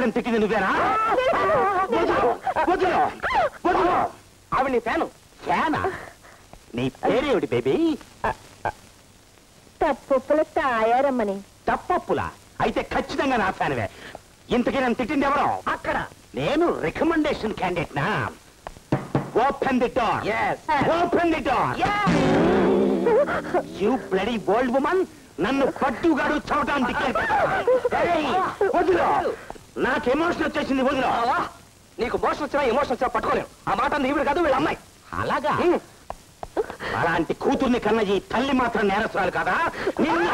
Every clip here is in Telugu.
నన్ను తిట్టింది నువ్వేనా వదిలు, వదిలు, వదిలు. ఆవిడ నీ ఫ్యాను ఫ్యానా నీ పేరేమిటి బేబీ తప్పుల తాయారమ్మని తప్పప్పులా అయితే ఖచ్చితంగా నా ఫ్యాన్వే ఇంతకీ నన్ను తిట్టింది ఎవరు అక్కడ నేను రికమెండేషన్ క్యాండిడేట్ నా open the door open the door you bloody old woman నన్ను పట్టుగాడు చవటానికి వదిలో నాకు ఎమోషన్ వచ్చేసింది వదిలో నీకు మోషన్ వచ్చినా ఎమోషన్ వచ్చినా పట్టుకోలేవు ఆ మాట అంది ఈవిడ కాదు వీళ్ళ అమ్మాయి అలాగా అలాంటి కూతుర్ని కన్న ఈ తల్లి మాత్రం నేరస్తురాలు కదా నిన్ను-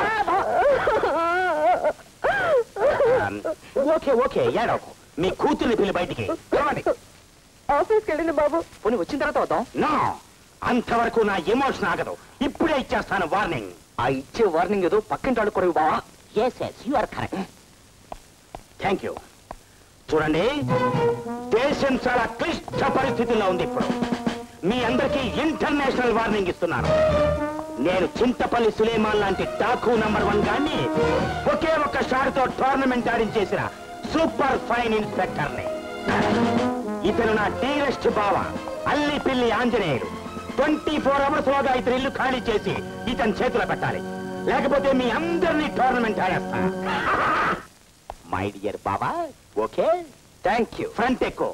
ఓకే ఓకే ఏడవకు మీ కూతుర్ని పిల్లి బయటికి పిలవండి. ఆఫీస్కి వెళ్ళింది బాబు పోనీ వచ్చిన తర్వాత అవుతాం నో అంతవరకు నా ఎమోషన్ ఆగదు ఇప్పుడే ఇచ్చేస్తాను వార్నింగ్ ఆ ఇచ్చే వార్నింగ్ ఏదో పక్కింటి వాడు కూడా బావా yes yes you are correct thank you చూడండి దేశం చాలా క్లిష్ట పరిస్థితుల్లో ఉంది ఇప్పుడు మీ అందరికీ ఇంటర్నేషనల్ వార్నింగ్ ఇస్తున్నాను నేను చింతపల్లి సులేమాన్ లాంటి డాకు నంబర్ వన్ గాన్ని ఒకే ఒక్క షాట్ తో టోర్నమెంట్ ఆడించేసిన సూపర్ ఫైన్ ఇన్స్పెక్టర్ని ఇతను నా డీరెస్ట్ బావ అల్లి పిల్లి ఆంజనేయుడు ట్వంటీ ఫోర్ అవర్స్ లోగా ఇతని ఇల్లు ఖాళీ చేసి ఇతని చేతిలో పెట్టాలి లేకపోతే మీ అందరినీ టోర్నమెంట్ ఆడేస్తా మై డియర్ బాబా ఓకే థ్యాంక్ యూ ఫ్రంట్ ఎక్కువ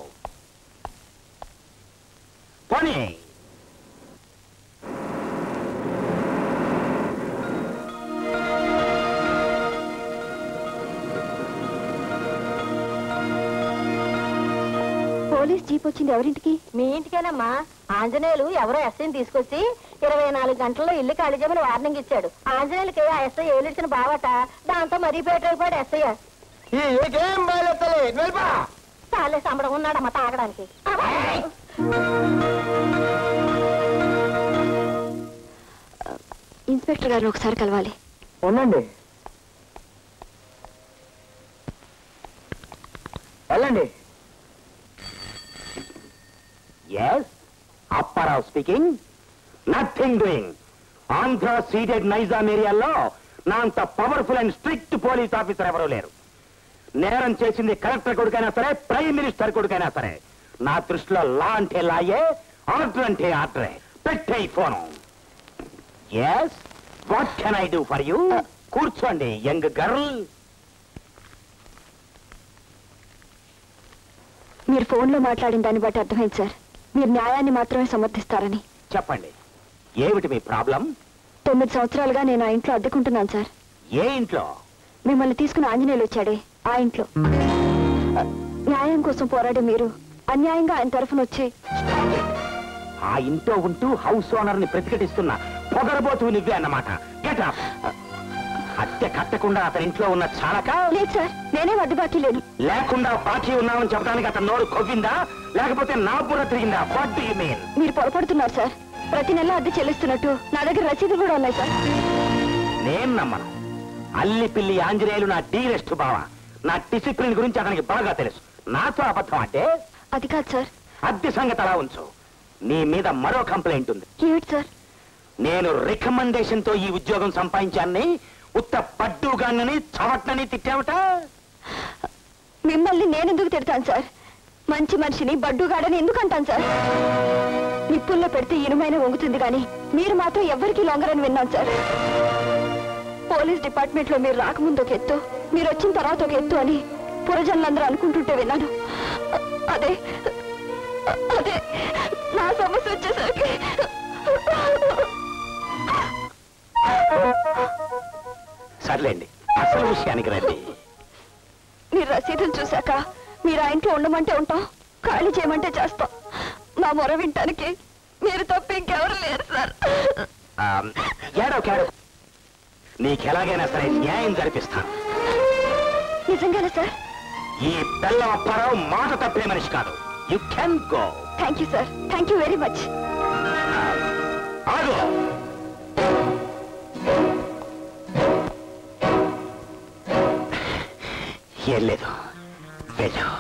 పోనీ పోలీస్ జీప్ వచ్చింది ఎవరింటికి మీ ఇంటికేనమ్మా ఆంజనేయులు ఎవరో ఎస్ఐని తీసుకొచ్చి ఇరవై నాలుగు గంటల్లో ఇల్లు ఖాళీ చేయమని వార్నింగ్ ఇచ్చాడు ఆంజనేయులకి ఆ ఎస్ఐ ఏలిచ్చిన బావట దాంతో మరీ పేటైపోయాడు ఎస్ఐ ఏం బాగాలేదు వెళ్ళిపా చాలే సంబడం ఉన్నాడమ్మా తాగడానికి ఇన్స్పెక్టర్ గారిని ఒకసారి కలవాలి ఉండండి వెళ్ళండి yes Apparao speaking nothing doing Andhra Ceded Nizam ఏరియాలో నా అంత powerful and strict police officer ఎవరూ లేరు నేరం చేసింది కలెక్టర్ కొడుకైనా సరే ప్రైమ్ మినిస్టర్ కొడుకైనా సరే నా దృష్టిలో లా అంటే లాయే ఆర్డర్ అంటే ఆర్డరే పెట్టే phone yes what can I do for you కూర్చోండి యంగ్ గర్ల్ మీరు ఫోన్లో మాట్లాడిన దాన్ని బట్టి అర్థమైంది సార్ మీరు న్యాయాన్ని మాత్రమే సమర్థిస్తారని చెప్పండి ఏమిటి మీ ప్రాబ్లం తొమ్మిది సంవత్సరాలుగా నేను ఆ ఇంట్లో అద్దెకుంటున్నాను సార్ ఏ ఇంట్లో మిమ్మల్ని తీసుకుని ఆంజనేయులు వచ్చాడే ఆ ఇంట్లో న్యాయం కోసం పోరాడే మీరు అన్యాయంగా ఆయన తరఫున వచ్చి ఆ ఇంట్లో ఉంటూ హౌస్ ఓనర్ ని ప్రతిఘటిస్తున్న పొగరబోతు నువ్వే అన్నమాట గెట్ అప్ అద్దె కట్టకుండా అతని ఇంట్లో ఉన్న చాలక లేదు సార్ నేనే వడ్డీ బాకీ లేను లేకుండా బాకీ ఉన్నామని చెప్పడానికి అతను నోరు కొవ్విందా లేకపోతే నా బుర్ర తిరిగిందా వాట్ డు యు మీన్ మీరు పొరపడుతున్నారు సార్ ప్రతి నెల అద్దె చెల్లిస్తున్నట్టు నా దగ్గర రసీదులు కూడా ఉన్నాయి సార్ నేను నమ్మను అల్లి పిల్లి ఆంజనేయులు నా డీరెస్ట్ బావ నా డిసిప్లిన్ గురించి అతనికి బాగా తెలుసు నాతో అబద్ధం అంటే అది కాదు సార్ అద్దె సంగతి అలా ఉంచు నీ మీద మరో కంప్లైంట్ ఉంది ఏమిటి సార్ నేను రికమెండేషన్ తో ఈ ఉద్యోగం సంపాదించాన్ని ఉత్త పడ్డుగానని చవట్నని తిట్టావట మిమ్మల్ని నేనెందుకు తిడతాను సార్ మంచి మనిషిని బడ్డుగాడని ఎందుకు అంటాను సార్ నిప్పుల్లో పెడితే ఇనుమైన వంగుతుంది కానీ మీరు మాత్రం ఎవ్వరికీ లొంగరని విన్నాను సార్ పోలీస్ డిపార్ట్మెంట్ లో మీరు రాకముందు ఒక ఎత్తు మీరు వచ్చిన తర్వాత ఒక ఎత్తు అని పురజనులందరూ అనుకుంటుంటే విన్నాను అదే అదే నా సమస్య వచ్చేసరికి సర్లేండి అసలు విషయానికి రండి మీరు రసీదులు చూశాక మీరు ఆ ఇంట్లో ఉండమంటే ఉంటాం ఖాళీ చేయమంటే చేస్తాం మా మొర వినటానికి మీరు తప్ప ఇంకెవరు లేరు సార్ ఆ, ఏడో కేడో నీకెలాగైనా సరే న్యాయం జరిపిస్తాను నిజంగానే సార్ ఈ బెల్లం అప్పారావు మాట తప్పే మనిషి కాదు you can go thank you sir thank you very much ఆగు ఏం లేదు వెళ్ళు